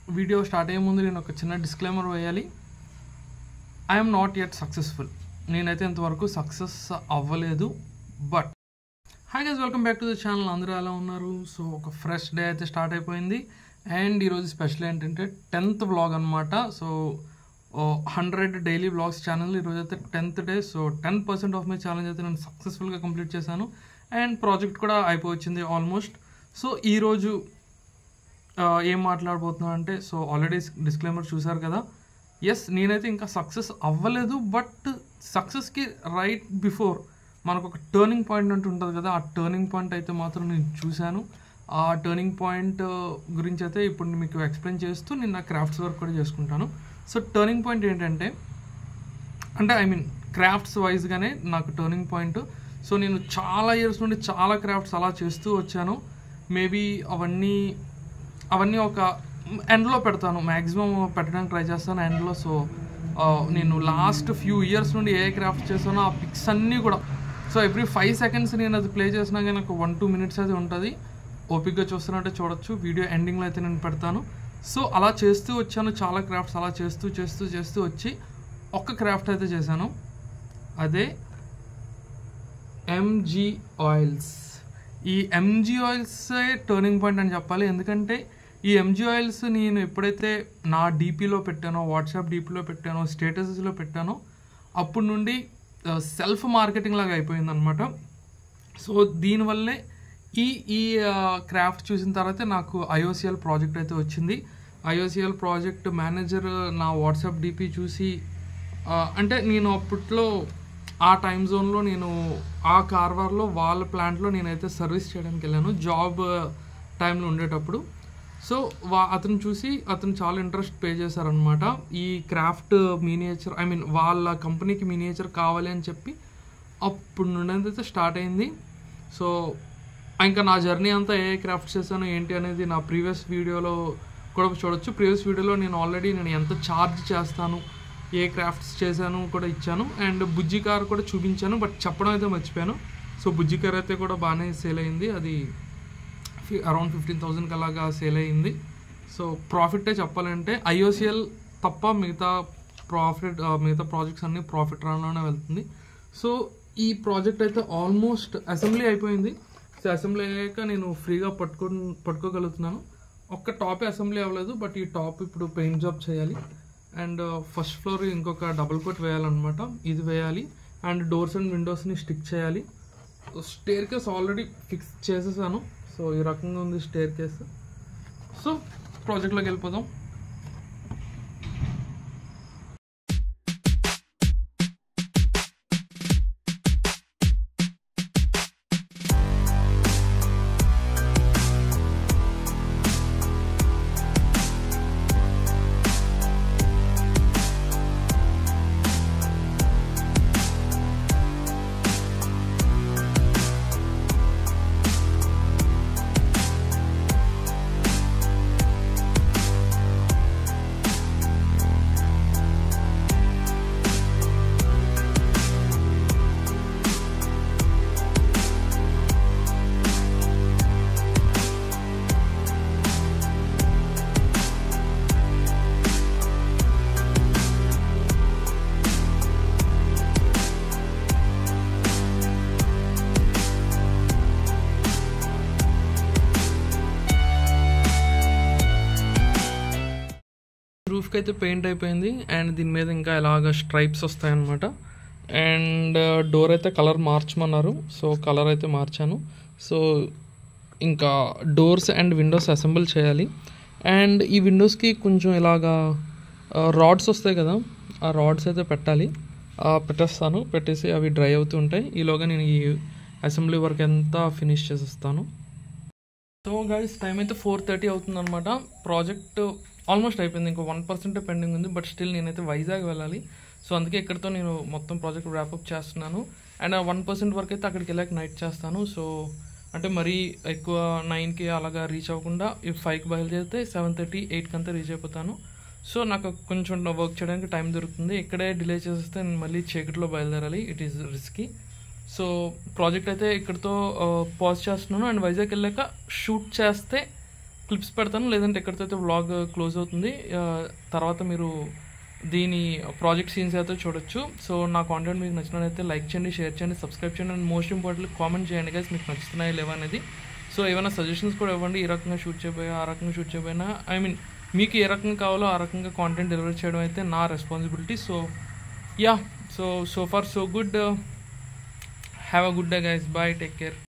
video start అయ్యే ముందు నేను ఒక చిన్న డిస్క్లైమర్ వేయాలి ఐఎమ్ నాట్ యెట్ సక్సెస్ఫుల్ నేనైతే ఇంతవరకు సక్సెస్ అవ్వలేదు but hi guys welcome back to the channel అందరూ ఎలా ఉన్నారు సో ఒక ఫ్రెష్ డే అయితే స్టార్ట్ అయిపోయింది అండ్ ఈరోజు స్పెషల్ ఏంటంటే టెన్త్ వ్లాగ్ అనమాట so hundred daily vlogs channel ఈరోజు అయితే tenth day so ten percent of my challenge అయితే నేను సక్సెస్ఫుల్గా కంప్లీట్ చేశాను అండ్ ప్రాజెక్ట్ కూడా అయిపోవచ్చింది ఆల్మోస్ట్ సో ఈరోజు ఆ, ఏం మాట్లాడబోతున్నాను అంటే సో ఆల్రెడీ డిస్క్లైమర్ చూసారు కదా ఎస్ నేనైతే ఇంకా సక్సెస్ అవ్వలేదు బట్ సక్సెస్కి రైట్ బిఫోర్ మనకు ఒక టర్నింగ్ పాయింట్ అంటూ ఉంటుంది కదా ఆ టర్నింగ్ పాయింట్ అయితే మాత్రం నేను చూశాను ఆ టర్నింగ్ పాయింట్ గురించి అయితే ఇప్పుడు మీకు ఎక్స్ప్లెయిన్ చేస్తూ నేను నా క్రాఫ్ట్స్ వర్క్ కూడా చేసుకుంటాను సో టర్నింగ్ పాయింట్ ఏంటంటే అంటే ఐ మీన్ క్రాఫ్ట్స్ వైజ్గానే నాకు టర్నింగ్ పాయింట్ సో నేను చాలా ఇయర్స్ నుండి చాలా క్రాఫ్ట్స్ అలా చేస్తూ వచ్చాను మేబీ అవన్నీ అవన్నీ ఒక ఎండ్లో పెడతాను మ్యాక్సిమం పెట్టడానికి ట్రై చేస్తాను ఎండ్లో సో ఆ, నేను లాస్ట్ ఫ్యూ ఇయర్స్ నుండి ఏ క్రాఫ్ట్ చేస్తానో ఆ పిక్స్ అన్నీ కూడా సో ఎవ్రీ ఫైవ్ సెకండ్స్ నేను అది ప్లే చేసినా కానీ ఒక వన్ టూ మినిట్స్ అయితే ఉంటుంది ఓపిక్గా చూస్తున్నట్టే చూడొచ్చు వీడియో ఎండింగ్లో అయితే నేను పెడతాను సో అలా చేస్తూ వచ్చాను చాలా క్రాఫ్ట్స్ అలా చేస్తూ చేస్తూ చేస్తూ వచ్చి ఒక్క క్రాఫ్ట్ అయితే చేశాను అదే ఎంజీ ఆయిల్స్ ఈ ఎంజీ ఆయిల్స్ టర్నింగ్ పాయింట్ అని చెప్పాలి ఎందుకంటే ఈ ఎంజీ ఆయిల్స్ నేను ఎప్పుడైతే నా డీపీలో పెట్టానో వాట్సాప్ డీపీలో పెట్టానో స్టేటసెస్లో పెట్టానో అప్పటి నుండి సెల్ఫ్ మార్కెటింగ్ లాగా అయిపోయింది అనమాట సో దీనివల్లే ఈ ఈ క్రాఫ్ట్ చూసిన తర్వాత నాకు ఐఓసిఎల్ ప్రాజెక్ట్ అయితే వచ్చింది ఐఓసిఎల్ ప్రాజెక్ట్ మేనేజర్ నా వాట్సాప్ డిపి చూసి ఆ, అంటే నేను అప్పట్లో ఆ టైం జోన్లో నేను ఆ కార్వార్లో వాళ్ళ ప్లాంట్లో నేనైతే సర్వీస్ చేయడానికి వెళ్ళాను జాబ్ టైంలో ఉండేటప్పుడు సో వా అతను చూసి అతను చాలా ఇంట్రెస్ట్ పే చేశారనమాట ఈ క్రాఫ్ట్ మినియేచర్ ఐ మీన్ వాళ్ళ కంపెనీకి మినియేచర్ కావాలి అని చెప్పి అప్పుడు నుండి అయితే స్టార్ట్ అయింది సో ఇంకా నా జర్నీ అంతా ఏ క్రాఫ్ట్ చేశాను ఏంటి అనేది నా ప్రీవియస్ వీడియోలో కూడా చూడొచ్చు ప్రీవియస్ వీడియోలో నేను ఆల్రెడీ నేను ఎంత ఛార్జ్ చేస్తాను ఏ క్రాఫ్ట్స్ చేశాను కూడా ఇచ్చాను అండ్ బుజ్జి కార్ కూడా చూపించాను బట్ చెప్పడం అయితే మర్చిపోయాను సో బుజ్జి కార్ అయితే కూడా బాగానే సేల్ అయింది అది అరౌండ్ ఫిఫ్టీన్ థౌజండ్కి అలాగా సేల్ అయింది సో ప్రాఫిటే చెప్పాలంటే ఐఓసిఎల్ తప్ప మిగతా ప్రాఫిట్ మిగతా ప్రాజెక్ట్స్ అన్ని ప్రాఫిట్ రన్లోనే వెళ్తుంది సో ఈ ప్రాజెక్ట్ అయితే ఆల్మోస్ట్ అసెంబ్లీ అయిపోయింది సో అసెంబ్లీ అయ్యాక నేను ఫ్రీగా పట్టుకో పట్టుకోగలుగుతున్నాను ఒక్క టాప్ అసెంబ్లీ అవ్వలేదు బట్ ఈ టాప్ ఇప్పుడు పెయింట్ జాబ్ చేయాలి అండ్ ఫస్ట్ ఫ్లోర్ ఇంకొక డబుల్ కోట్ వేయాలన్నమాట ఇది వేయాలి అండ్ డోర్స్ అండ్ విండోస్ని స్టిక్ చేయాలి స్టేర్ కేస్ ఆల్రెడీ ఫిక్స్ చేసేసాను సో ఈ రకంగా ఉంది స్టేర్ కేస్ సో ప్రాజెక్ట్లోకి వెళ్ళిపోదాం రూఫ్కి అయితే పెయింట్ అయిపోయింది అండ్ దీని మీద ఇంకా ఇలాగ స్ట్రైప్స్ వస్తాయన్నమాట అండ్ డోర్ అయితే కలర్ మార్చమన్నారు సో కలర్ అయితే మార్చాను సో ఇంకా డోర్స్ అండ్ విండోస్ అసెంబుల్ చేయాలి అండ్ ఈ విండోస్కి కొంచెం ఇలాగా రాడ్స్ వస్తాయి కదా ఆ రాడ్స్ అయితే పెట్టాలి ఆ, పెట్టేస్తాను పెట్టేసి అవి డ్రై అవుతూ ఉంటాయి ఈలోగా నేను ఈ అసెంబ్లీ వర్క్ అంతా ఫినిష్ చేసేస్తాను సో గైస్ టైం అయితే ఫోర్ థర్టీ అవుతుంది అనమాట ప్రాజెక్ట్ ఆల్మోస్ట్ అయిపోయింది ఇంకో వన్ పర్సెంట్ పెండింగ్ ఉంది బట్ స్టిల్ నేనైతే వైజాగ్ వెళ్ళాలి సో అందుకే ఇక్కడితో నేను మొత్తం ప్రాజెక్ట్ ర్యాప్అప్ చేస్తున్నాను అండ్ ఆ వన్ పర్సెంట్ వరకు అయితే అక్కడికి వెళ్ళాక నైట్ చేస్తాను సో అంటే మరీ ఎక్కువ నైన్కి అలాగా రీచ్ అవ్వకుండా ఈ ఫైవ్కి బయలుదేరితే సెవెన్ థర్టీ ఎయిట్కి అంతా రీచ్ అయిపోతాను సో నాకు కొంచెం వర్క్ చేయడానికి టైం దొరుకుతుంది ఇక్కడే డిలే చేసేస్తే నేను మళ్ళీ చీకటిలో బయలుదేరాలి it is risky so project అయితే ఇక్కడితో పాజ్ చేస్తున్నాను అండ్ వైజాగ్ వెళ్ళాక షూట్ చేస్తే క్లిప్స్ పెడతాను లేదంటే ఎక్కడితో అయితే వ్లాగ్ క్లోజ్ అవుతుంది ఆ, తర్వాత మీరు దీని ప్రాజెక్ట్ సీన్స్ అయితే చూడొచ్చు సో నా కాంటెంట్ మీకు నచ్చినట్లయితే లైక్ చేయండి షేర్ చేయండి సబ్స్క్రైబ్ చేయండి అండ్ మోస్ట్ ఇంపార్టెంట్లీ కామెంట్ చేయండి గైస్ మీకు నచ్చుతున్నాయా లేవా అనేది సో ఏమైనా సజెషన్స్ కూడా ఇవ్వండి ఈ రకంగా షూట్ చేయబోయా ఆ రకంగా షూట్ చేయబోయినా ఐ మీన్ మీకు ఏ రకంగా కావాలో ఆ రకంగా కాంటెంట్ డెలివరీ చేయడం అయితే నా responsibility so yeah so so far so good have a good day guys bye take care